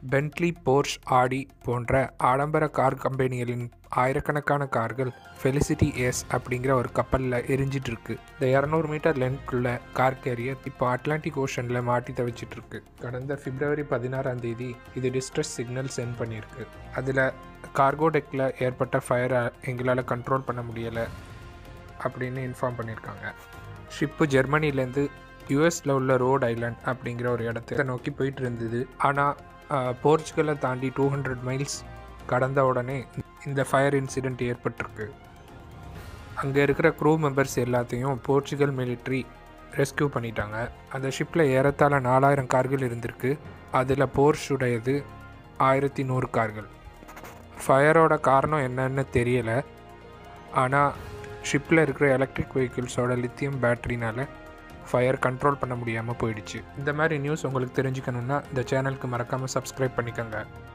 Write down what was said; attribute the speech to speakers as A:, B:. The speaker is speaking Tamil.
A: பென்ட்லி போர்ஷ் ஆடி போன்ற ஆடம்பர கார் கம்பெனிகளின் ஆயிரக்கணக்கான கார்கள் ஃபெலிசிட்டி எஸ் அப்படிங்கிற ஒரு கப்பலில் எரிஞ்சிட்டு இருக்கு இந்த இரநூறு மீட்டர் லென்த்துக்குள்ள கார் கேரியர் இப்போ அட்லாண்டிக் ஓஷனில் மாட்டி தவிச்சிட்டு இருக்கு கடந்த பிப்ரவரி பதினாறாம் தேதி இது டிஸ்ட்ரெஸ் சிக்னல் சென்ட் பண்ணியிருக்கு அதில் கார்கோ டெக்கில் ஏற்பட்ட ஃபயரை எங்களால் கண்ட்ரோல் பண்ண முடியலை அப்படின்னு இன்ஃபார்ம் பண்ணியிருக்காங்க ஷிப்பு ஜெர்மனிலேருந்து யூஎஸில் உள்ள ரோட் ஐலாண்ட் அப்படிங்கிற ஒரு இடத்த நோக்கி போயிட்டு இருந்தது ஆனால் போர்ச்சுகலை தாண்டி டூ ஹண்ட்ரட் மைல்ஸ் கடந்த உடனே இந்த ஃபயர் இன்சிடெண்ட் ஏற்பட்டிருக்கு அங்கே இருக்கிற க்ரூ மெம்பர்ஸ் எல்லாத்தையும் போர்ச்சுகல் மிலிட்ரி ரெஸ்கியூ பண்ணிட்டாங்க அந்த ஷிப்பில் ஏறத்தாழ நாலாயிரம் கார்கள் இருந்திருக்கு அதில் போர்ஷுடையது ஆயிரத்தி நூறு கார்கள் ஃபயரோட காரணம் என்னன்னு தெரியலை ஆனால் ஷிப்பில் இருக்கிற எலக்ட்ரிக் வெஹிக்கிள்ஸோட லித்தியம் பேட்டரினால ஃபயர் கண்ட்ரோல் பண்ண முடியாமல் போயிடுச்சு இந்த மாதிரி நியூஸ் உங்களுக்கு தெரிஞ்சுக்கணுன்னா இந்த சேனலுக்கு மறக்காமல் சப்ஸ்கிரைப் பண்ணிக்கோங்க